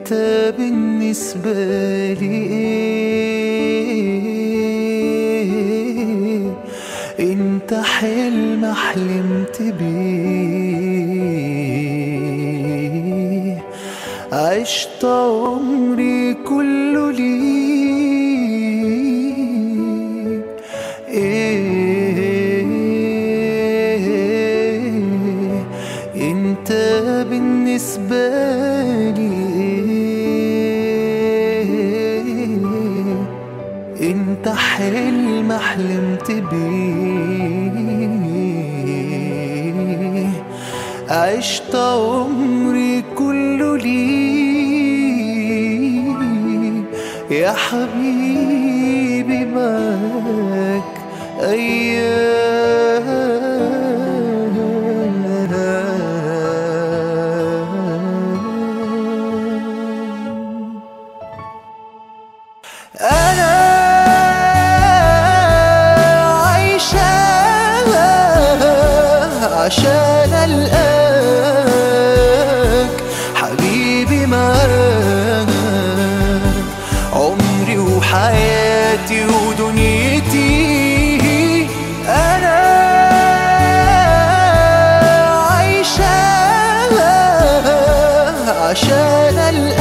انت بالنسبة لي ايه انت حلم حلمت بيه عشت عمري كله ليك ايه انت بالنسبة لي ايه انت حلم حلمت بيه عشت عمري كله ليك يا حبيبي معاك أيام أنا عايشة عشان ألقاك حبيبي معاك عمري وحياتي ودنيتي أنا عايشة عشان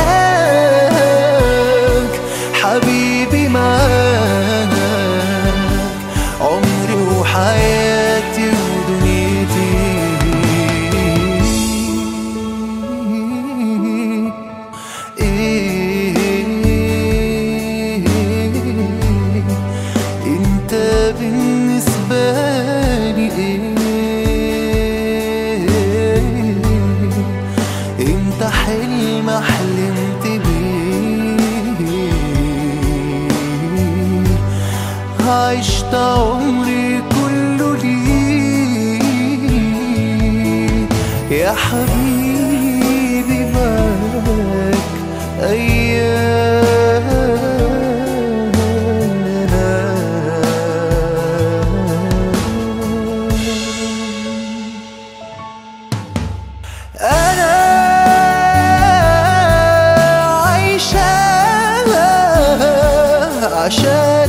ألقاك حبيبي معاك عمري وحياتي ودنيتي إيه انت بالنسبة لي ايه انت حلم حلمت بيه عشت عمري كله ليك يا حبيبي معاك أيام أنا عايشة عشان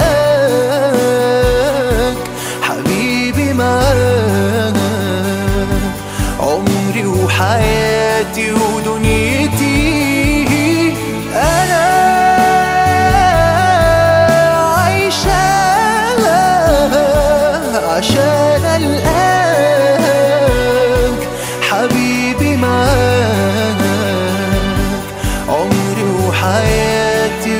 ألقاك حبيبي معاك عمري وحياتي ودنيتي أنا عايشة عشان ألقاك حبيبي معاك عمري وحياتي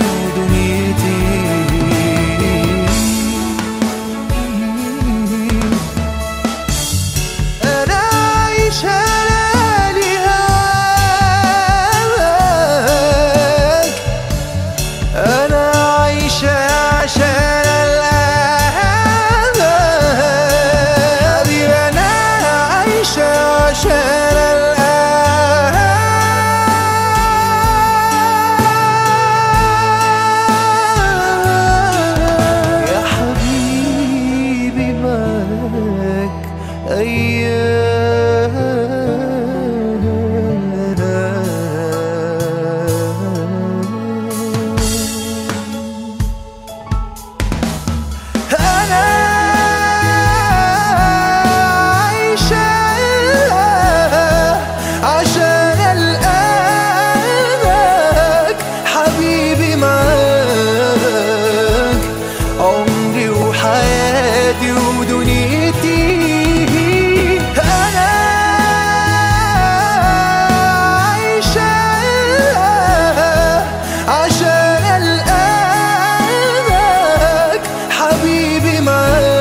ودنيتي أنا عايش ليالي هواك أنا عايش عشان الأهل حبيبي أنا عايش عشان الأهل يا حبيبي معاك أيام أنا عايشة عشان ألقاك حبيبي معاك عمري وحياتي ودنيتي أنا عايشة عشان ألقاك حبيبي معاك